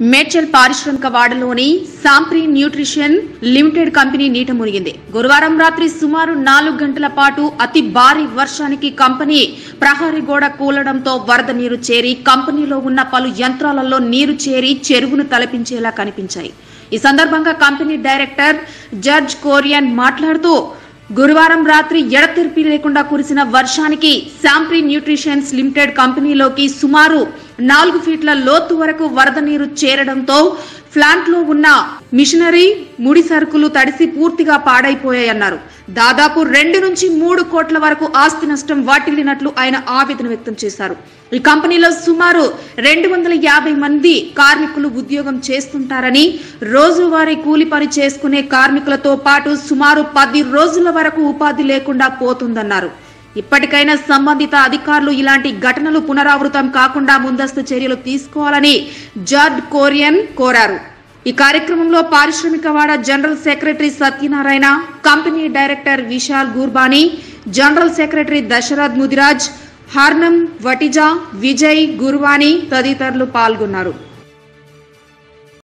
మేడ్చల్ పారిశ్రామిక వాడలోని Sampre nutrition limited company నీట మునిగింది గురువారం రాత్రి సుమారు నాలుగు గంటల పాటు అతి భారీ వర్షానికి కంపెనీ ప్రహరీ గోడ కూలడంతో వరద నీరు చేరి కంపెనీలో ఉన్న పలు యంత్రాలలో నీరు చేరి చెరువును తలపించేలా కనిపించాయి ఈ సందర్భంగా కంపెనీ డైరెక్టర్ జడ్జ్ కోరియన్ మాట్లాడుతూ గురువారం రాత్రి ఎడతెరిపి లేకుండా కురిసిన వర్షానికి శాంప్రీ న్యూట్రిషన్స్ లిమిటెడ్ కంపెనీలోకి సుమారు నాలుగు ఫీట్ల లోతు వరకు వరద నీరు చేరడంతో ప్లాంట్ లో ఉన్న మిషనరీ ముడి సరుకులు తడిసి పూర్తిగా పాడైపోయాయన్నారు దాదాపు రెండు నుంచి మూడు కోట్ల వరకు ఆస్తి నష్టం వాటిల్లినట్లు ఆయన ఆవేదన వ్యక్తం చేశారు ఈ కంపెనీలో సుమారు రెండు వందల యాభై మంది కార్మికులు ఉద్యోగం చేస్తుంటారని రోజువారీ కూలి పని చేసుకునే కార్మికులతో పాటు సుమారు పది రోజుల వరకు ఉపాధి లేకుండా పోతుందన్నారు ఇప్పటికైనా సంబంధిత అధికారులు ఇలాంటి ఘటనలు పునరావృతం కాకుండా ముందస్తు చర్యలు తీసుకోవాలని జార్డ్ కోరియన్ కోరారు ఈ కార్యక్రమంలో పారిశ్రామికవాడ general secretary Satyanarayana company director Vishal Gurbani general secretary Dasharath Mudiraj Harnam Vatija Vijay Gurvani తదితరులు పాల్గొన్నారు